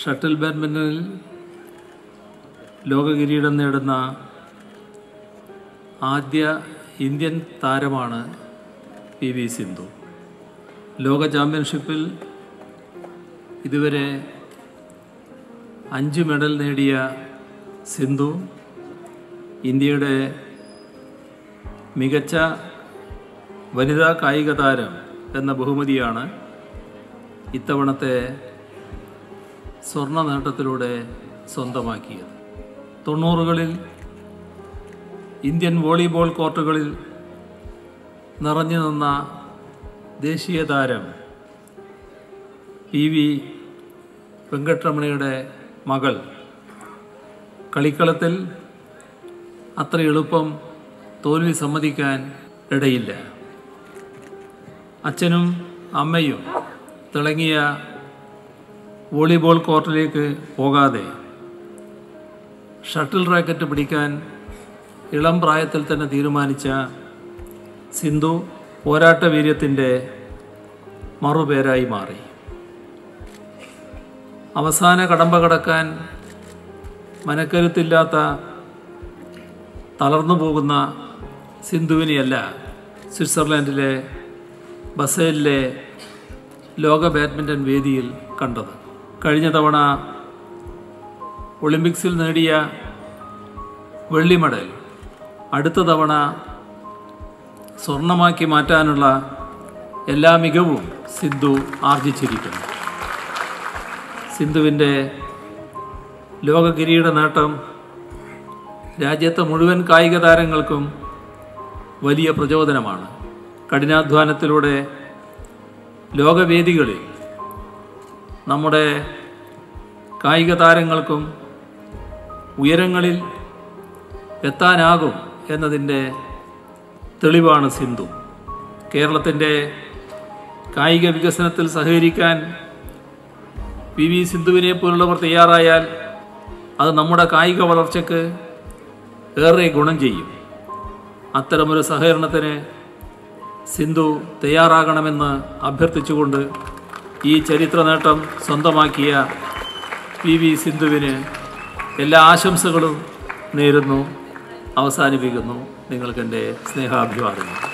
shuttle ബാഡ്മിൻ്റണിൽ ലോക കിരീടം നേടുന്ന ആദ്യ ഇന്ത്യൻ താരമാണ് പി വി സിന്ധു ലോക ചാമ്പ്യൻഷിപ്പിൽ ഇതുവരെ അഞ്ച് മെഡൽ നേടിയ സിന്ധു ഇന്ത്യയുടെ മികച്ച വനിതാ കായിക താരം എന്ന ബഹുമതിയാണ് ഇത്തവണത്തെ സ്വർണ്ണ നേട്ടത്തിലൂടെ സ്വന്തമാക്കിയത് തൊണ്ണൂറുകളിൽ ഇന്ത്യൻ വോളിബോൾ കോർട്ടുകളിൽ നിറഞ്ഞു നിന്ന ദേശീയ താരം പി വി വെങ്കട്ടരമണയുടെ മകൾ കളിക്കളത്തിൽ അത്ര എളുപ്പം തോൽവി സമ്മതിക്കാൻ ഇടയില്ല അച്ഛനും അമ്മയും തിളങ്ങിയ വോളിബോൾ കോർട്ടിലേക്ക് പോകാതെ ഷട്ടിൽ റാക്കറ്റ് പിടിക്കാൻ ഇളം പ്രായത്തിൽ തന്നെ തീരുമാനിച്ച സിന്ധു പോരാട്ട വീര്യത്തിൻ്റെ മറുപേരായി മാറി അവസാന കടമ്പ കടക്കാൻ മനക്കരുത്തില്ലാത്ത തളർന്നു പോകുന്ന സിന്ധുവിനെയല്ല സ്വിറ്റ്സർലൻഡിലെ ബസേലിലെ ലോക ബാഡ്മിൻ്റൺ വേദിയിൽ കണ്ടത് കഴിഞ്ഞ തവണ ഒളിമ്പിക്സിൽ നേടിയ വെള്ളി മെഡൽ അടുത്ത തവണ സ്വർണമാക്കി മാറ്റാനുള്ള എല്ലാ മികവും സിന്ധു ആർജിച്ചിരിക്കുന്നു സിന്ധുവിൻ്റെ ലോക കിരീട നേട്ടം രാജ്യത്തെ മുഴുവൻ കായിക താരങ്ങൾക്കും വലിയ പ്രചോദനമാണ് കഠിനാധ്വാനത്തിലൂടെ ലോകവേദികളിൽ നമ്മുടെ കായിക താരങ്ങൾക്കും ഉയരങ്ങളിൽ എത്താനാകും എന്നതിൻ്റെ തെളിവാണ് സിന്ധു കേരളത്തിൻ്റെ കായിക വികസനത്തിൽ സഹകരിക്കാൻ പി വി സിന്ധുവിനെ പോലുള്ളവർ തയ്യാറായാൽ അത് നമ്മുടെ കായിക വളർച്ചയ്ക്ക് ഏറെ ഗുണം ചെയ്യും അത്തരമൊരു സഹകരണത്തിന് സിന്ധു തയ്യാറാകണമെന്ന് അഭ്യർത്ഥിച്ചുകൊണ്ട് ഈ ചരിത്ര നേട്ടം സ്വന്തമാക്കിയ പി വി സിന്ധുവിന് എല്ലാ ആശംസകളും നേരുന്നു അവസാനിപ്പിക്കുന്നു നിങ്ങൾക്കെൻ്റെ സ്നേഹാഭിവാദനം